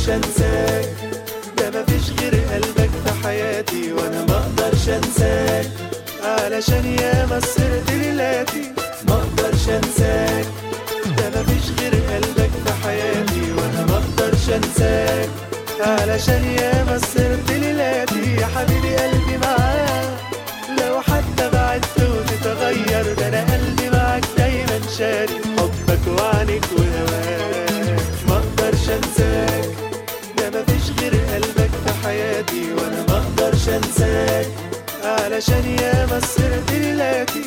مقدرش انساك ده مفيش غير قلبك في حياتي وانا مقدرش انساك علشان ياما سهرت ليلاتي مقدرش انساك ده مفيش غير قلبك في حياتي وانا مقدرش انساك علشان ياما سهرت ليلاتي يا حبيبي قلبي معاك لو حتى بعدت وتتغير ده انا قلبي معاك دايما شاري حبك وعنك وهواك مقدرش انساك ده مفيش غير قلبك في حياتي وانا مقدرش انساك علشان ياما سهرت ليلاتي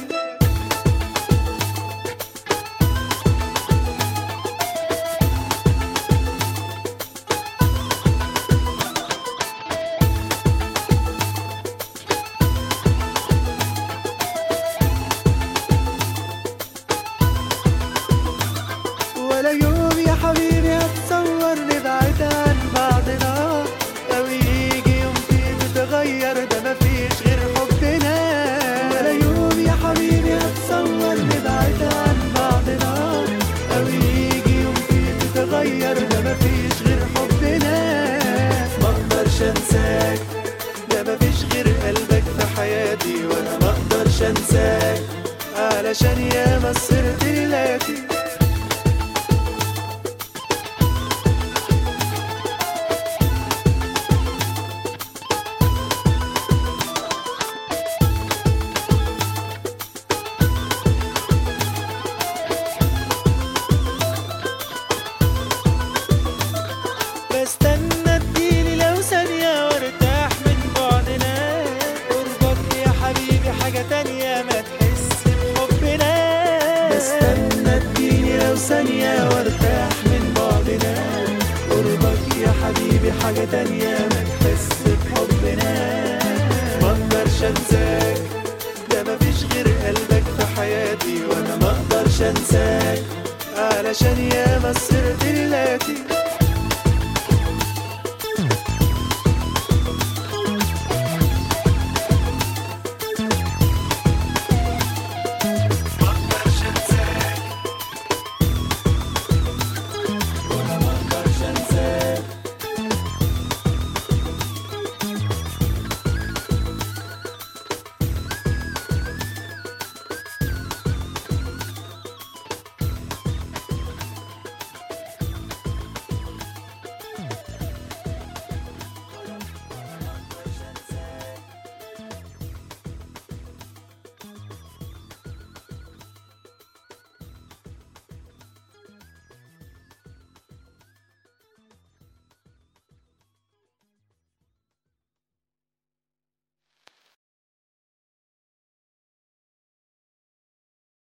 ولا يوم يا حبيبي هتصور نبعد عن بعضنا لو يجي يوم فيه تتغير ده مفيش غير حبنا ولا يوم يا حبيبي هتصور نبعد عن بعضنا لو يجي يوم فيه تتغير ده مفيش غير حبنا مقدرش انساك ده مفيش غير قلبك في حياتي وانا مقدرش انساك علشان ياما سهرت ليلاتي بستنى تجيلي لو ثانية وارتاح من بعدنا قربك يا حبيبي حاجة تانية ما تحس بحبنا بستنى تجيلي لو ثانية وارتاح من بعدنا قربك يا حبيبي حاجة تانية ما تحس بحبنا مقدرش انساك ده مفيش غير قلبك في حياتي وانا مقدرش انساك علشان ياما سهرت ليلاتي